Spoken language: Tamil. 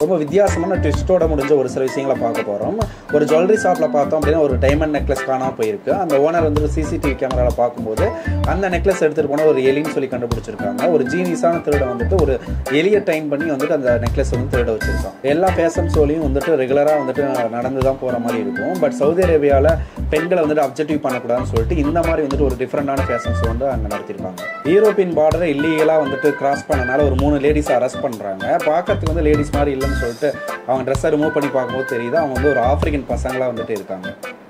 ரொம்ப வித்தியாசமான ட்விஸ்ட்டோட முடிஞ்ச ஒரு சில விஷயங்களை பார்க்க போகிறோம் ஒரு ஜுவல்லரி ஷாப்பில் பார்த்தோம் அப்படின்னா ஒரு டைமண்ட் நெக்லஸ் காணாமல் போயிருக்கு அந்த ஓனர் வந்து சிசிடிவி கேமராவில் பார்க்கும்போது அந்த நெக்லஸ் எடுத்துகிட்டு போனால் ஒரு எலின்னு சொல்லி கண்டுபிடிச்சிருக்காங்க ஒரு ஜீனியஸான திருட வந்துட்டு ஒரு எலியை டைம் பண்ணி வந்துட்டு அந்த நெக்லஸ் வந்து திருட வச்சிருக்கான் எல்லா ஃபேஷன் ஷோலையும் வந்துட்டு ரெகுலராக வந்துட்டு நடந்து தான் போகிற மாதிரி இருக்கும் பட் சவுதி அரேபியாவில் பெண்களை வந்துட்டு அப்ஜெக்டிவ் பண்ணக்கூடாதுன்னு சொல்லிட்டு இந்த மாதிரி வந்துட்டு ஒரு டிஃப்ரெண்டான ஃபேஷன் ஷோ வந்து அங்கே நடத்திருக்காங்க யூரோப்பியன் பார்டரை இல்லீகலாக வந்துட்டு கிராஸ் பண்ணனால ஒரு மூணு லேடிஸ் அரெஸ்ட் பண்ணுறாங்க பார்க்கறதுக்கு வந்து லேடிஸ் மாதிரி இல்லைன்னு சொல்லிட்டு அவங்க ட்ரெஸ்ஸை ரிமூவ் பண்ணி பார்க்கும்போது தெரியுது அவங்க வந்து ஒரு ஆப்பிரிக்கன் பசங்களாக வந்துட்டு இருக்காங்க